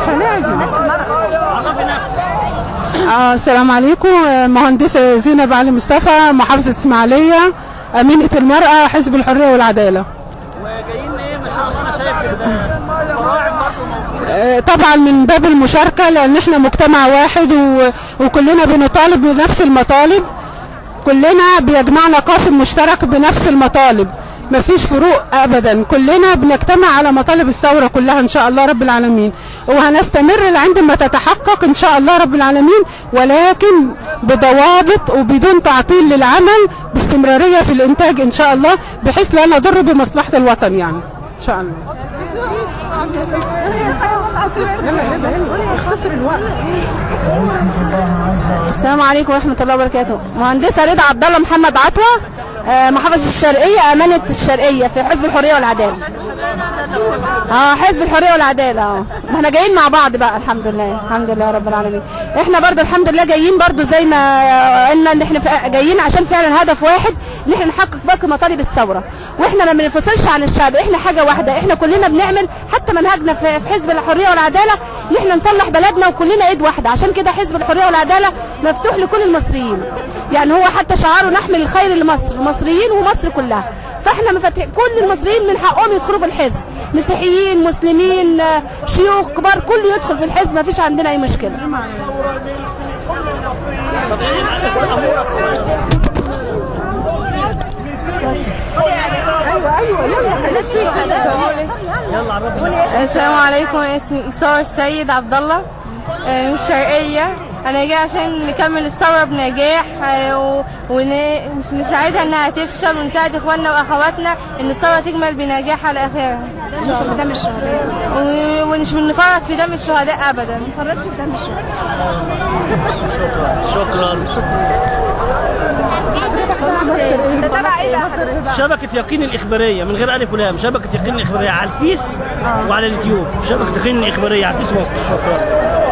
هنعزم عرفي نفسك آه السلام عليكم آه، مهندسة زينب علي مصطفى محافظة إسماعيلية أمينة المرأة حزب الحرية والعدالة وجايين ايه ما شاء الله انا شايف البراعم برضه موجوده آه، طبعا من باب المشاركة لأن احنا مجتمع واحد و... وكلنا بنطالب بنفس المطالب كلنا بيجمعنا قاسم مشترك بنفس المطالب مفيش فروق ابدا كلنا بنجتمع على مطالب الثوره كلها ان شاء الله رب العالمين وهنستمر عندما تتحقق ان شاء الله رب العالمين ولكن بضوابط وبدون تعطيل للعمل باستمراريه في الانتاج ان شاء الله بحيث لا نضر بمصلحه الوطن يعني ان شاء الله السلام عليكم ورحمة الله وبركاته مهندسة رضا عبد الله محمد عطوة آه، محافظ الشرقية أمانة الشرقية في حزب الحرية والعدالة اه حزب الحرية والعدالة اه ما احنا جايين مع بعض بقى الحمد لله الحمد لله رب العالمين احنا برضو الحمد لله جايين برضو زي ما قلنا ان احنا فا- جايين عشان فعلا هدف واحد ان احنا نحقق باقي مطالب الثورة واحنا ما بننفصلش عن الشعب احنا حاجة واحدة احنا كلنا بنعمل حتى منهجنا في في حزب الحرية والعدالة ان احنا نصلح بلدنا وكلنا ايد واحدة عشان كده حزب الحرية والعدالة مفتوح لكل المصريين يعني هو حتى شعاره نحمل الخير لمصر المصريين ومصر كلها فاحنا مفاتيح كل المصريين من حقهم يدخلوا في الحزب مسيحيين مسلمين آه، شيوخ كبار كله يدخل في الحزب ما فيش عندنا اي مشكله السلام عليكم اسمي إيثار السيد عبد الله آه، من الشرقية أنا جاي عشان نكمل الثورة بنجاح آه، و- ون- مش نساعدها إنها تفشل ونساعد إخواننا وأخواتنا إن الثورة تكمل بنجاح على آخرها دم الشهداء و- ومش بنفرط في دم الشهداء أبدا ما فرطش في دم الشهداء شكرا ده تبع ايه بقى حضرتك؟ شبكة يقين الإخبارية من غير ألف ولام شبكة يقين الإخبارية على الفيس وعلى اليوتيوب شبكة يقين الإخبارية على الفيسبوك شكرا